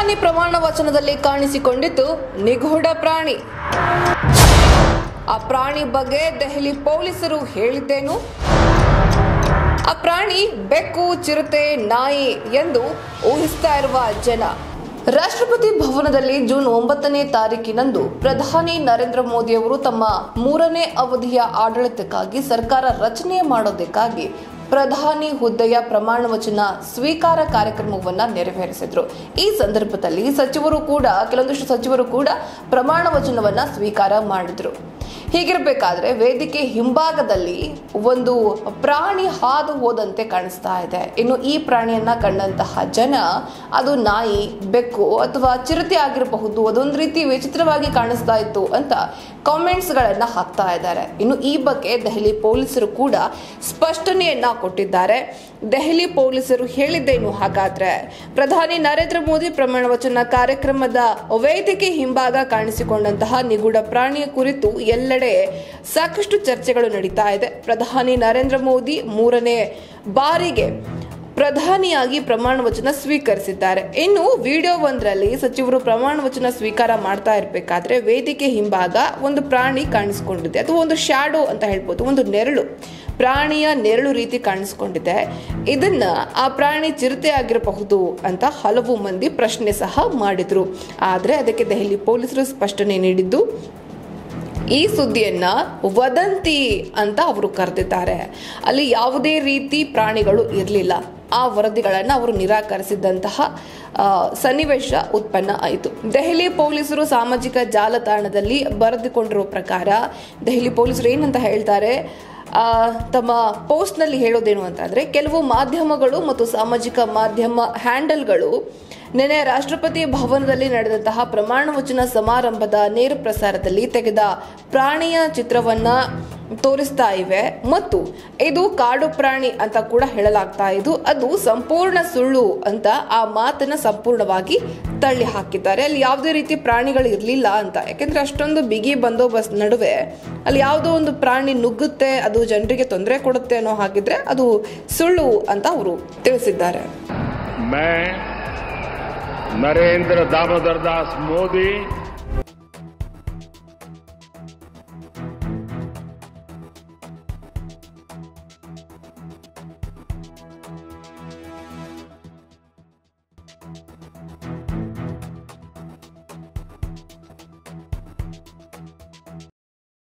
ಪ್ರಧಾನಿ ಪ್ರಮಾಣ ವಚನದಲ್ಲಿ ಕಾಣಿಸಿಕೊಂಡಿದ್ದು ನಿಗೂಢ ಪ್ರಾಣಿ ಆ ಪ್ರಾಣಿ ಬಗ್ಗೆ ದೆಹಲಿ ಪೊಲೀಸರು ಹೇಳಿದ್ದೇನು ಆ ಪ್ರಾಣಿ ಬೆಕ್ಕು ಚಿರತೆ ನಾಯಿ ಎಂದು ಊಹಿಸ್ತಾ ಇರುವ ಜನ ರಾಷ್ಟ್ರಪತಿ ಭವನದಲ್ಲಿ ಜೂನ್ ಒಂಬತ್ತನೇ ತಾರೀಕಿನಂದು ಪ್ರಧಾನಿ ನರೇಂದ್ರ ಮೋದಿ ಅವರು ತಮ್ಮ ಮೂರನೇ ಅವಧಿಯ ಆಡಳಿತಕ್ಕಾಗಿ ಸರ್ಕಾರ ರಚನೆ ಮಾಡೋದಕ್ಕಾಗಿ ಪ್ರಧಾನಿ ಹುದ್ದೆಯ ಪ್ರಮಾಣ ವಚನ ಸ್ವೀಕಾರ ಕಾರ್ಯಕ್ರಮವನ್ನ ನೆರವೇರಿಸಿದ್ರು ಈ ಸಂದರ್ಭದಲ್ಲಿ ಸಚಿವರು ಕೂಡ ಕೆಲವೊಂದಿಷ್ಟು ಸಚಿವರು ಕೂಡ ಪ್ರಮಾಣ ವಚನವನ್ನ ಸ್ವೀಕಾರ ಮಾಡಿದ್ರು ಹೀಗಿರಬೇಕಾದ್ರೆ ವೇದಿಕೆ ಹಿಂಭಾಗದಲ್ಲಿ ಒಂದು ಪ್ರಾಣಿ ಹಾದು ಹೋದಂತೆ ಕಾಣಿಸ್ತಾ ಇದೆ ಇನ್ನು ಈ ಪ್ರಾಣಿಯನ್ನ ಕಂಡಂತಹ ಜನ ಅದು ನಾಯಿ ಬೆಕ್ಕು ಅಥವಾ ಚಿರತೆ ಆಗಿರಬಹುದು ಅದೊಂದು ರೀತಿ ವಿಚಿತ್ರವಾಗಿ ಕಾಣಿಸ್ತಾ ಇತ್ತು ಅಂತ ಕಾಮೆಂಟ್ಸ್ ಗಳನ್ನ ಹಾಕ್ತಾ ಇದ್ದಾರೆ ಇನ್ನು ಈ ಬಗ್ಗೆ ದೆಹಲಿ ಪೊಲೀಸರು ಕೂಡ ಸ್ಪಷ್ಟನೆಯನ್ನ ಕೊಟ್ಟಿದ್ದಾರೆ ದೆಹಲಿ ಪೊಲೀಸರು ಹೇಳಿದ್ದೇನು ಹಾಗಾದ್ರೆ ಪ್ರಧಾನಿ ನರೇಂದ್ರ ಮೋದಿ ಪ್ರಮಾಣ ವಚನ ಕಾರ್ಯಕ್ರಮದ ವೇದಿಕೆ ಹಿಂಭಾಗ ಕಾಣಿಸಿಕೊಂಡಂತಹ ನಿಗೂಢ ಪ್ರಾಣಿಯ ಕುರಿತು ಎಲ್ಲೆಡೆ ಸಾಕಷ್ಟು ಚರ್ಚೆಗಳು ನಡೀತಾ ಇದೆ ಪ್ರಧಾನಿ ನರೇಂದ್ರ ಮೋದಿ ಮೂರನೇ ಬಾರಿಗೆ ಪ್ರಧಾನಿಯಾಗಿ ಪ್ರಮಾಣ ವಚನ ಸ್ವೀಕರಿಸಿದ್ದಾರೆ ಇನ್ನು ವಿಡಿಯೋ ಒಂದರಲ್ಲಿ ಸಚಿವರು ಪ್ರಮಾಣ ವಚನ ಸ್ವೀಕಾರ ಮಾಡ್ತಾ ಇರಬೇಕಾದ್ರೆ ವೇದಿಕೆ ಹಿಂಭಾಗ ಒಂದು ಪ್ರಾಣಿ ಕಾಣಿಸ್ಕೊಂಡಿದೆ ಅಥವಾ ಒಂದು ಶ್ಯಾಡೋ ಅಂತ ಹೇಳ್ಬೋದು ಒಂದು ನೆರಳು ಪ್ರಾಣಿಯ ನೆರಳು ರೀತಿ ಕಾಣಿಸ್ಕೊಂಡಿದೆ ಇದನ್ನ ಆ ಪ್ರಾಣಿ ಚಿರತೆ ಆಗಿರಬಹುದು ಅಂತ ಹಲವು ಮಂದಿ ಪ್ರಶ್ನೆ ಸಹ ಮಾಡಿದ್ರು ಆದ್ರೆ ಅದಕ್ಕೆ ದೆಹಲಿ ಪೊಲೀಸರು ಸ್ಪಷ್ಟನೆ ನೀಡಿದ್ದು ಈ ಸುದ್ದಿಯನ್ನ ವದಂತಿ ಅಂತ ಅವರು ಕರೆದಿದ್ದಾರೆ ಅಲ್ಲಿ ಯಾವುದೇ ರೀತಿ ಪ್ರಾಣಿಗಳು ಇರಲಿಲ್ಲ ಆ ವರದಿಗಳನ್ನು ಅವರು ನಿರಾಕರಿಸಿದಂತಹ ಆ, ಸನ್ನಿವೇಶ ಉತ್ಪನ್ನ ಆಯಿತು ದೆಹಲಿ ಪೊಲೀಸರು ಸಾಮಾಜಿಕ ಜಾಲತಾಣದಲ್ಲಿ ಬರೆದುಕೊಂಡಿರುವ ಪ್ರಕಾರ ದೆಹಲಿ ಪೊಲೀಸರು ಏನಂತ ಹೇಳ್ತಾರೆ ಆ, ತಮ್ಮ ಪೋಸ್ಟ್ನಲ್ಲಿ ಹೇಳೋದೇನು ಅಂತಂದ್ರೆ ಕೆಲವು ಮಾಧ್ಯಮಗಳು ಮತ್ತು ಸಾಮಾಜಿಕ ಮಾಧ್ಯಮ ಹ್ಯಾಂಡಲ್ಗಳು ನಿನ್ನೆ ರಾಷ್ಟ್ರಪತಿ ಭವನದಲ್ಲಿ ನಡೆದಂತಹ ಪ್ರಮಾಣ ವಚನ ಸಮಾರಂಭದ ನೇರ ಪ್ರಸಾರದಲ್ಲಿ ತೆಗೆದ ಪ್ರಾಣಿಯ ಚಿತ್ರವನ್ನ ತೋರಿಸ್ತಾ ಇವೆ ಮತ್ತು ಇದು ಕಾಡು ಪ್ರಾಣಿ ಅಂತ ಕೂಡ ಹೇಳಲಾಗ್ತಾ ಇದ್ದು ಅದು ಸಂಪೂರ್ಣ ಸುಳ್ಳು ಅಂತ ಆ ಮಾತನ್ನ ಸಂಪೂರ್ಣವಾಗಿ ತಳ್ಳಿ ಹಾಕಿದ್ದಾರೆ ಅಲ್ಲಿ ಯಾವುದೇ ರೀತಿ ಪ್ರಾಣಿಗಳು ಇರಲಿಲ್ಲ ಅಂತ ಯಾಕೆಂದ್ರೆ ಅಷ್ಟೊಂದು ಬಿಗಿ ಬಂದೋಬಸ್ತ್ ನಡುವೆ ಅಲ್ಲಿ ಯಾವುದೋ ಒಂದು ಪ್ರಾಣಿ ನುಗ್ಗುತ್ತೆ ಅದು ಜನರಿಗೆ ತೊಂದರೆ ಕೊಡುತ್ತೆ ಅನ್ನೋ ಹಾಗಿದ್ರೆ ಅದು ಸುಳ್ಳು ಅಂತ ಅವರು ತಿಳಿಸಿದ್ದಾರೆ मैं नरेंद्र दामोदर दास मोदी